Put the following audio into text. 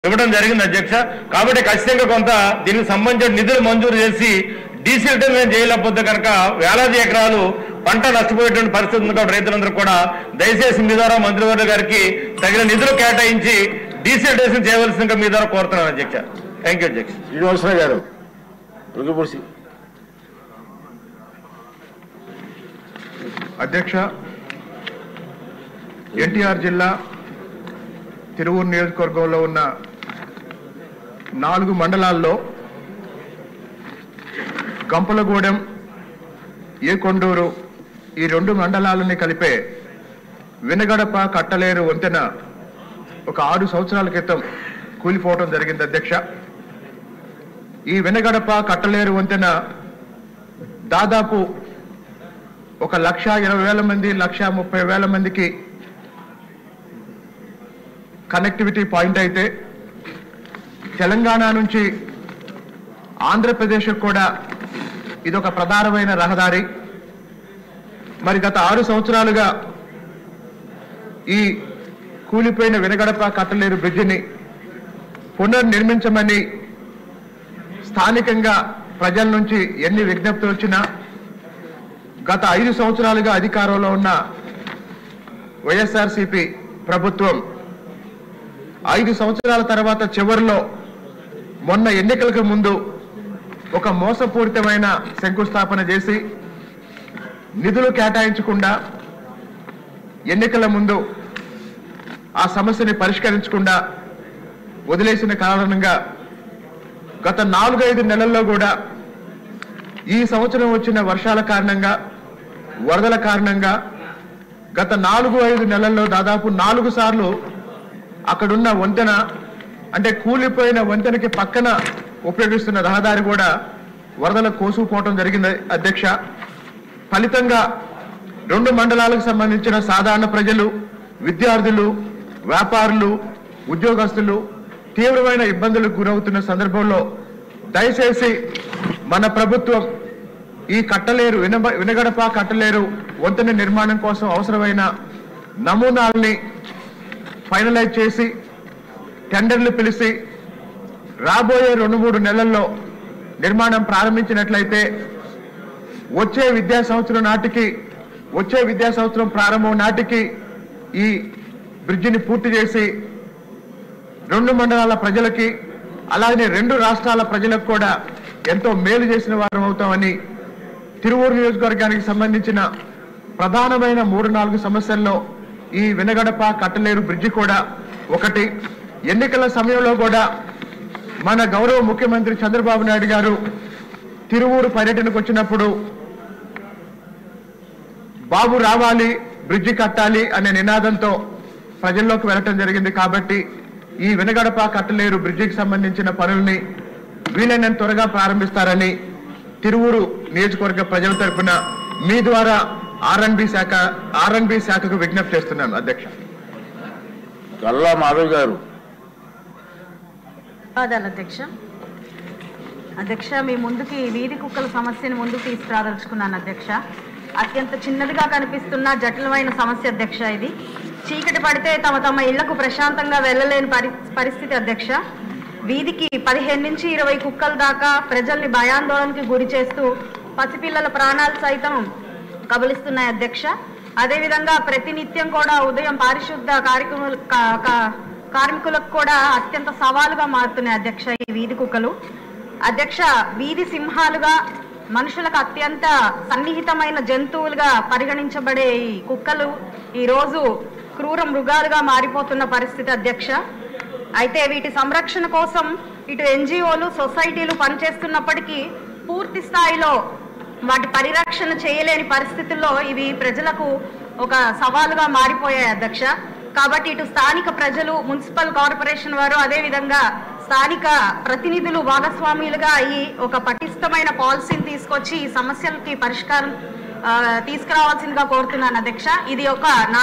ఇవ్వడం జరిగింది అధ్యక్ష కాబట్టి ఖచ్చితంగా కొంత దీనికి సంబంధించిన నిధులు మంజూరు చేసి డీసీల్టన్ మేము చేయలేకపోతే కనుక వేలాది ఎకరాలు పంట నష్టపోయేటువంటి పరిస్థితి ఉంది కాబట్టి రైతులందరూ కూడా దయచేసి మీ ద్వారా మంత్రివర్గ గారికి తగిన నిధులు కేటాయించి డీసీల్టేషన్ చేయవలసిందిగా మీ ద్వారా కోరుతున్నాను అధ్యక్ష థ్యాంక్ యూ అధ్యక్ష శ్రీనివాసరావు గారు రుగపూడి అధ్యక్ష ఎన్టీఆర్ జిల్లా తిరువూరు నియోజకవర్గంలో ఉన్న నాలుగు మండలాల్లో గంపలగూడెం ఏకొండూరు ఈ రెండు మండలాలని కలిపే వినగడప కట్టలేరు వంతెన ఒక ఆరు సంవత్సరాల క్రితం కూలిపోవటం జరిగింది అధ్యక్ష ఈ వినగడప కట్టలేరు వంతెన దాదాపు ఒక లక్ష ఇరవై వేల మంది లక్ష ముప్పై వేల మందికి కనెక్టివిటీ పాయింట్ అయితే తెలంగాణ నుంచి ఆంధ్రప్రదేశ్ కూడా ఇదొక ప్రధానమైన రహదారి మరి గత ఆరు సంవత్సరాలుగా ఈ కూలిపోయిన వినగడప కట్టలేరు బ్రిడ్జిని పునర్నిర్మించమని స్థానికంగా ప్రజల నుంచి ఎన్ని విజ్ఞప్తులు వచ్చినా గత ఐదు సంవత్సరాలుగా అధికారంలో ఉన్న వైఎస్ఆర్సిపి ప్రభుత్వం ఐదు సంవత్సరాల తర్వాత చివరిలో మొన్న ఎన్నికలకు ముందు ఒక మోసపూరితమైన శంకుస్థాపన చేసి నిధులు కేటాయించకుండా ఎన్నికల ముందు ఆ సమస్యని పరిష్కరించకుండా వదిలేసిన కారణంగా గత నాలుగైదు నెలల్లో కూడా ఈ సంవత్సరం వచ్చిన వర్షాల కారణంగా వరదల కారణంగా గత నాలుగు ఐదు నెలల్లో దాదాపు నాలుగు సార్లు అక్కడున్న వంతెన అంటే కూలిపోయిన వంతెనకి పక్కన ఉపయోగిస్తున్న రహదారి కూడా వరదల కోసుకుపోవటం జరిగింది అధ్యక్ష ఫలితంగా రెండు మండలాలకు సంబంధించిన సాధారణ ప్రజలు విద్యార్థులు వ్యాపారులు ఉద్యోగస్తులు తీవ్రమైన ఇబ్బందులకు గురవుతున్న సందర్భంలో దయచేసి మన ప్రభుత్వం ఈ కట్టలేరు వినబ వినగడప కట్టలేరు వంతెన నిర్మాణం కోసం అవసరమైన నమూనాల్ని ఫైనలైజ్ చేసి టెండర్లు పిలిచి రాబోయే రెండు మూడు నెలల్లో నిర్మాణం ప్రారంభించినట్లయితే వచ్చే విద్యా సంవత్సరం నాటికి వచ్చే విద్యా సంవత్సరం ప్రారంభం నాటికి ఈ బ్రిడ్జిని పూర్తి చేసి రెండు మండలాల ప్రజలకి అలాగే రెండు రాష్ట్రాల ప్రజలకు కూడా ఎంతో మేలు చేసిన వారం అవుతామని తిరువూరు నియోజకవర్గానికి సంబంధించిన ప్రధానమైన మూడు నాలుగు సమస్యల్లో ఈ వినగడప కట్టలేరు బ్రిడ్జి కూడా ఒకటి ఎన్నికల సమయంలో కూడా మన గౌరవ ముఖ్యమంత్రి చంద్రబాబు నాయుడు గారు తిరువూరు పర్యటనకు వచ్చినప్పుడు బాబు రావాలి బ్రిడ్జి కట్టాలి అనే నినాదంతో ప్రజల్లోకి వెళ్ళటం జరిగింది కాబట్టి ఈ వినగడప కట్టలేరు బ్రిడ్జికి సంబంధించిన పనుల్ని వీలైనంత త్వరగా ప్రారంభిస్తారని తిరువూరు నియోజకవర్గ ప్రజల తరపున మీ ద్వారా ఆర్ఎన్బి శాఖ ఆర్ఎన్బి శాఖకు విజ్ఞప్తి చేస్తున్నాను అధ్యక్ష గల్లా మాధవ్ గారు ధన్యవాదాలు అధ్యక్ష అధ్యక్ష మీ ముందుకి వీధి కుక్కల సమస్యను ముందుకు తీసుకురాదలుచుకున్నాను అధ్యక్ష అత్యంత చిన్నదిగా కనిపిస్తున్న జటిలమైన సమస్య అధ్యక్ష ఇది చీకటి పడితే తమ తమ ఇళ్లకు ప్రశాంతంగా వెళ్ళలేని పరి పరిస్థితి అధ్యక్ష వీధికి పదిహేను నుంచి ఇరవై కుక్కల దాకా ప్రజల్ని భయాందోళనకి గురి చేస్తూ పసిపిల్లల ప్రాణాలు సైతం కబలిస్తున్నాయి అధ్యక్ష అదేవిధంగా ప్రతినిత్యం కూడా ఉదయం పారిశుద్ధ కార్యక్రమాలు కా- కా- కార్మికులకు కూడా అత్యంత సవాలుగా మారుతున్నాయి అధ్యక్ష ఈ వీధి కుక్కలు అధ్యక్ష వీధి సింహాలుగా మనుషులకు అత్యంత సన్నిహితమైన జంతువులుగా పరిగణించబడే ఈ కుక్కలు ఈ రోజు క్రూర మృగాలుగా మారిపోతున్న పరిస్థితి అధ్యక్ష అయితే వీటి సంరక్షణ కోసం ఇటు ఎన్జిఓలు సొసైటీలు పనిచేస్తున్నప్పటికీ పూర్తి స్థాయిలో వాటి పరిరక్షణ చేయలేని పరిస్థితుల్లో ఇవి ప్రజలకు ఒక సవాలుగా మారిపోయాయి అధ్యక్ష కాబట్టి ఇటు స్థానిక ప్రజలు మున్సిపల్ కార్పొరేషన్ వారు అదేవిధంగా స్థానిక ప్రతినిధులు భాగస్వామ్యులుగా అయ్యి ఒక పటిష్టమైన పాలసీని తీసుకొచ్చి ఈ సమస్యలకి పరిష్కారం ఆ, తీసుకురావాల్సిందిగా కోరుతున్నాను అధ్యక్ష ఇది ఒక నా